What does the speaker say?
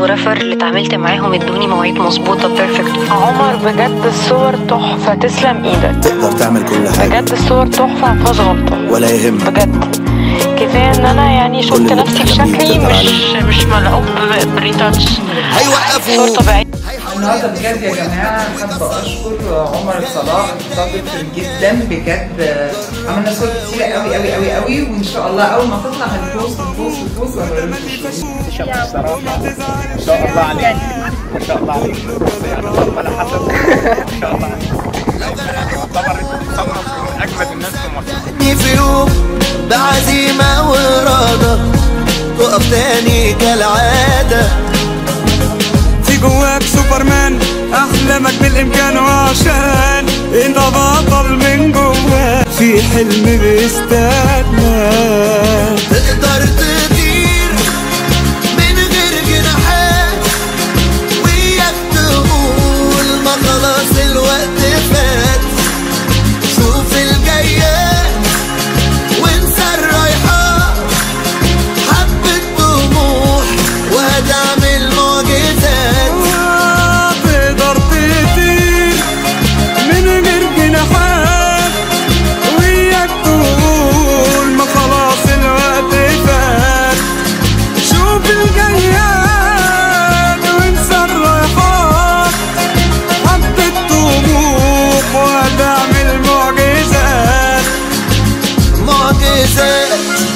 الفوتوغرافر اللي اتعاملت معاهم ادوني مواعيد مظبوطه بيرفكت عمر بجد الصور تحفة تسلم ايدك تقدر تعمل كل حاجة بجد الصور تحفة مفيهاش غلطة ولا يهمك بجد كفاية ان انا يعني شفت اللي نفسي بتحلم بيه بشكلي تقدر مش مش ملعوب بريتاتش صور هيوقفوا طبيعية النهارده بجد يا جماعه حابه اشكر عمر صلاح فوتوغرافر جدا بجد عملنا صور كتيره قوي قوي قوي قوي وان شاء الله اول ما تطلع هنبوست نبوست نبوست وهنوريكم الشغل. الصراحة ما شاء الله عليك ما شاء الله عليك يعني ولا حسب ما شاء الله عليك طبعا انت بتصنف من اجمد الناس في مصر في يوم بعزيمة وإرادة تقف تاني كالعادة في جواك سوبرمان احلامك بالامكان وعشان انت بطل من جواك في حلم بيستناك تقدر تطير من غير جناحات وياك تقول ما خلاص الوقت فات شوف الجايات وانسى الرايحات حبة طموح وهتعمل معجزات تقدر تطير من غير جناحات وياك تقول ما خلاص الوقت فات شوف الجياد وانسى الرايحات حبة طموح وهتعمل معجزات معجزات